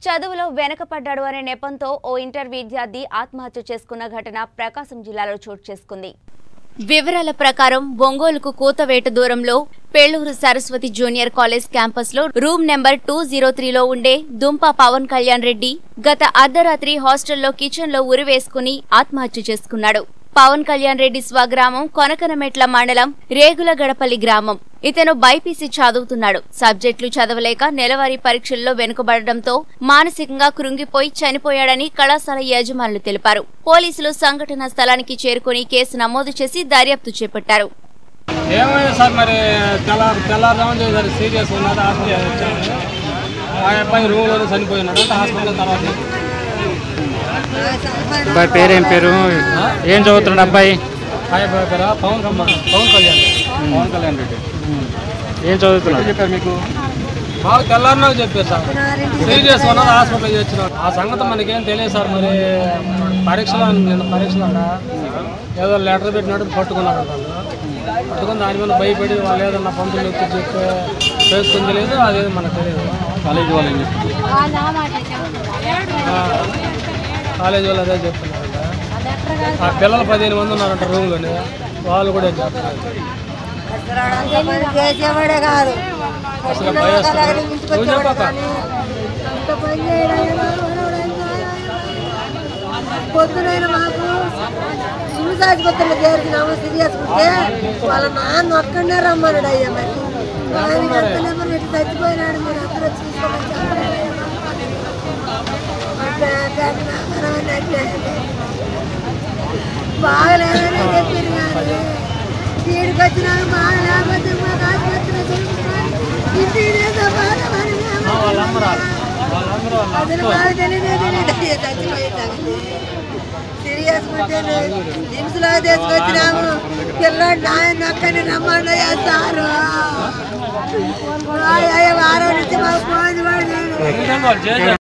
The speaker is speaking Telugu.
చదువులో వెనకపడ్డాడు అనే నెపంతో ఓ ఇంటర్ విద్యార్థి ఆత్మహత్య చేసుకున్న ఘటన ప్రకాశం జిల్లాలో చోటు చేసుకుంది వివరాల ప్రకారం ఒంగోలుకు కూతవేట దూరంలో Peluru Saraswathi junior college campus లో రూమ్ నెంబర్ టూ జీరో త్రీలో ఉండే దుంప పవన్ కళ్యాణ్ రెడ్డి గత అర్ధరాత్రి హాస్టల్లో కిచెన్ లో ఉరివేసుకుని ఆత్మహత్య చేసుకున్నాడు పవన్ కళ్యాణ్ రెడ్డి స్వగ్రామం కొనకనమెట్ల మండలం రేగులగడపల్లి గ్రామం ఇతను బైపీసీ చదువుతున్నాడు సబ్జెక్టులు చదవలేక నెలవారీ పరీక్షల్లో వెనుకబడడంతో మానసికంగా కృంగిపోయి చనిపోయాడని కళాశాల యాజమానులు తెలిపారు పోలీసులు సంఘటనా స్థలానికి చేరుకుని కేసు నమోదు చేసి దర్యాప్తు చేపట్టారు ఏమైంది సార్ మరి తెల్లారు తెల్లారుదామని చేశారు సీరియస్ ఉన్నది హాస్పిటల్ వచ్చాము ఆ అబ్బాయి రూమ్లోనే చనిపోయినాడు అంటే హాస్పిటల్ తర్వాత అబ్బాయి పేరేం పేరు ఏం చదువుతున్నాడు అబ్బాయి ఆ అబ్బాయి పేరు పవన్ కళ్యాణ్ పవన్ కళ్యాణ్ పవన్ కళ్యాణ్ రెడ్డి ఏం చదువుతున్నాడు చెప్పారు మీకు మాకు తెల్లారినాక చెప్పారు సార్ సీరియస్ ఉన్నది హాస్పిటల్ వచ్చినాడు ఆ సంగతి మనకేం తెలియదు సార్ మరి పరీక్షలో నిన్న పరీక్షలో ఏదో లెటర్ పెట్టినట్టు పట్టుకున్నాడు వాళ్ళు పట్టుకుని దాని మీద భయపడి వాళ్ళు ఏదన్నా పంతులు వచ్చి చెప్తే చేసుకుని తెలియదు అదేదో మనకు తెలియదు కాలేజీ వాళ్ళని చెప్పి కాలేజీ వాళ్ళు అదే చెప్తున్నారు ఆ పిల్లలు పదిహేను మంది ఉన్నారంట రూమ్లోనే వాళ్ళు కూడా ఏం చెప్తున్నారు చేసేవాడే కాదు అసలు భయస్తుంది నువ్వు చెప్పక ఇంత పని చేయడానికి పొద్దునైనా మాకు సిమ్ము సాచిపత్రిలో చేరుకున్నాము సీరియస్ ఉంటే వాళ్ళ నాన్న ఒక్కడే రమ్మన్నాడు అయ్యా మరి ఆయన ఎంత నెంబర్ పెట్టి చచ్చిపోయినాడు మీరు అందరూ చూసుకోమని చెప్పలేదు అట్లా అట్లా నాన్నరం అన్నట్లే. బాగలేదని చెప్పారు కానీ వీడికి వచ్చినాక బాగా లేకపోతే మాకు ఆసుపత్రిలో చూపించాలి ఇంటికి బాధపడి వాళ్ళమ్మ రాదు వాళ్ళందరూ వాళ్ళ అసలు బాగా తెలియదే తెలియదు చచ్చిపోయింది సీరియస్ ఉంటే హింసలో తీసుకొచ్చినాము పిల్లాడు నాయన అక్కని రమ్మని చేస్తారు వారం నుంచి మాకు ఫోన్ పడి నిజంగా వాళ్ళు చేశారు